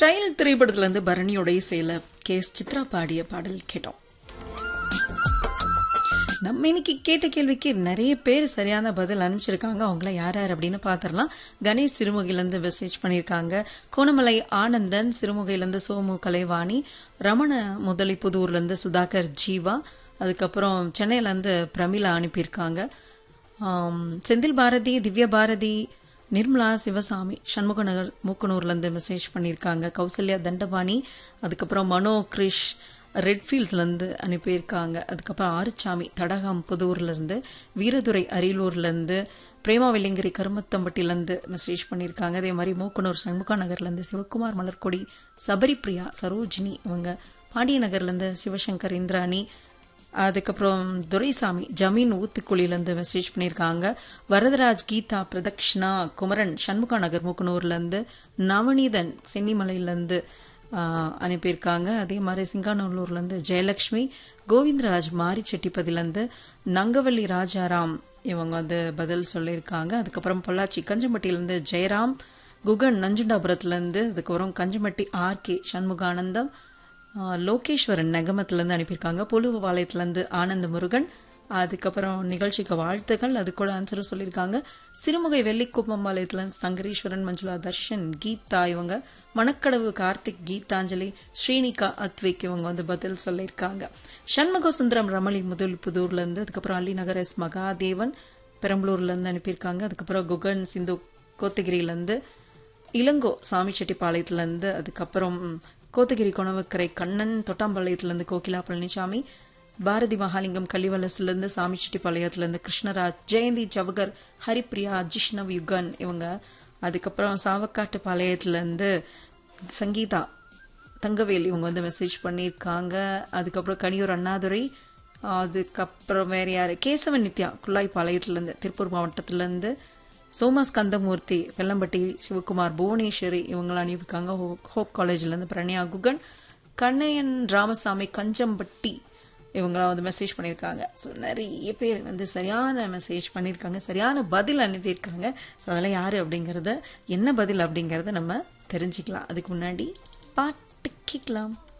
style திரைப்படத்துல இருந்து பரணியோட இசையில கே எஸ் சித்ரா பாடிய பாடல் கேட்டோம் நம்ம இன்னைக்கு கேட்ட கேள்விக்கு நிறைய பேர் சரியான பதில் அனுப்பிச்சிருக்காங்க அவங்கள யார் யார் அப்படின்னு பார்த்துடலாம் கணேஷ் சிறுமுகையிலேருந்து மெசேஜ் பண்ணியிருக்காங்க கோணமலை ஆனந்தன் சிறுமுகையிலேருந்து சோமு கலைவாணி ரமண முதலிப்புதூர்லேருந்து சுதாகர் ஜீவா அதுக்கப்புறம் சென்னையிலேருந்து பிரமிளா அனுப்பியிருக்காங்க ஆம், செந்தில் பாரதி திவ்ய பாரதி நிர்மலா சிவசாமி சண்முக நகர் மூக்கனூர்லேருந்து மெசேஜ் பண்ணியிருக்காங்க கௌசல்யா தண்டபாணி அதுக்கப்புறம் மனோ கிரிஷ் ரெட்ஃபீல்ட்லேருந்து அனுப்பியிருக்காங்க அதுக்கப்புறம் ஆறுச்சாமி தடகம் புதூர்லேருந்து வீரதுரை அரியலூர்லேருந்து பிரேமா வெள்ளிங்கிரி கருமத்தம்பட்டிலேருந்து மெசேஜ் பண்ணியிருக்காங்க அதே மாதிரி மூக்கனூர் சண்முகா நகர்லேருந்து சிவகுமார் மலர்கொடி சபரிப்ரியா சரோஜினி இவங்க பாண்டிய நகர்லேருந்து சிவசங்கர் இந்திராணி அதுக்கப்புறம் துரைசாமி ஜமீன் ஊத்துக்குழியிலேருந்து மெசேஜ் பண்ணியிருக்காங்க வரதராஜ் கீதா பிரதக்ஷனா குமரன் சண்முகா நகர் மூக்கனூர்லேருந்து நவநீதன் சென்னிமலையிலேருந்து ஆஹ், அனுப்பியிருக்காங்க அதே மாதிரி சிங்கானூர்லேருந்து ஜெயலக்ஷ்மி கோவிந்தராஜ் மாரிச்செட்டிப்பதிலேருந்து நங்கவள்ளி ராஜாராம் இவங்க வந்து பதில் சொல்லியிருக்காங்க அதுக்கப்புறம் பொள்ளாச்சி கஞ்சம்பட்டியிலேருந்து ஜெயராம் குகன் நஞ்சுண்டாபுரத்துலேருந்து அதுக்கப்புறம் கஞ்சம்பட்டி ஆர்கே சண்முகானந்தம் ஆஹ் லோகேஸ்வரன் நெகமத்துலேருந்து அனுப்பியிருக்காங்க புலுவபாளையத்துலேருந்து ஆனந்த முருகன் அதுக்கப்புறம் நிகழ்ச்சிக்கு வாழ்த்துக்கள் அது கூட ஆன்சரும் சொல்லியிருக்காங்க சிறுமுகை வெள்ளிக்குப்பம்பாளையத்துலேருந்து சங்கரீஸ்வரன் மஞ்சுளா தர்ஷன் கீதா இவங்க மணக்கடவு கார்த்திக் கீதாஞ்சலி ஸ்ரீனிகா அத்விக் இவங்க வந்து பதில் சொல்லியிருக்காங்க சண்முக சுந்தரம் ரமளி முதல் புதூர்லேருந்து அதுக்கப்புறம் அள்ளிநகர் எஸ் மகாதேவன் பெரம்பலூர்லேருந்து அனுப்பியிருக்காங்க அதுக்கப்புறம் குகன் சிந்து கோத்தகிரியிலேருந்து இளங்கோ சாமிச்செட்டிப்பாளையத்துலேருந்து அதுக்கப்புறம் கோத்தகிரி கொணவக்கரை கண்ணன் தொட்டாம்பாளையத்துலேருந்து கோகிலா பழனிசாமி பாரதி மகாலிங்கம் கலிவலசுலேருந்து சாமிச்செட்டிப்பாளையத்துலேருந்து கிருஷ்ணராஜ் ஜெயந்தி ஜவகர் ஹரிப்ரியா ஜிஷ்ணவ் யுகன் இவங்க அதுக்கப்புறம் சாவக்காட்டு பாளையத்துலேருந்து சங்கீதா தங்கவேல் இவங்க வந்து மெசேஜ் பண்ணியிருக்காங்க அதுக்கப்புறம் கனியூர் அண்ணாதுரை அதுக்கப்புறம் வேற யாரு கேசவன் நித்யா குள்ளாய் பாளையத்துலேருந்து திருப்பூர் மாவட்டத்துலேருந்து சோமாஸ் கந்தமூர்த்தி வெள்ளம்பட்டி சிவகுமார் புவனேஸ்வரி இவங்களாம் அனுப்பியிருக்காங்க ஹோ- ஹோப் காலேஜ்லேருந்து பிரணயா குகன் கண்ணையன் ராமசாமி கஞ்சம்பட்டி இவங்களாம் வந்து மெசேஜ் பண்ணியிருக்காங்க ஸோ நிறைய பேர் வந்து சரியான மெசேஜ் பண்ணியிருக்காங்க சரியான பதில் அனுப்பியிருக்காங்க ஸோ அதெல்லாம் யார் அப்படிங்கிறத என்ன பதில் அப்படிங்கிறத நம்ம தெரிஞ்சுக்கலாம் அதுக்கு முன்னாடி பாட்டு கேட்கலாம்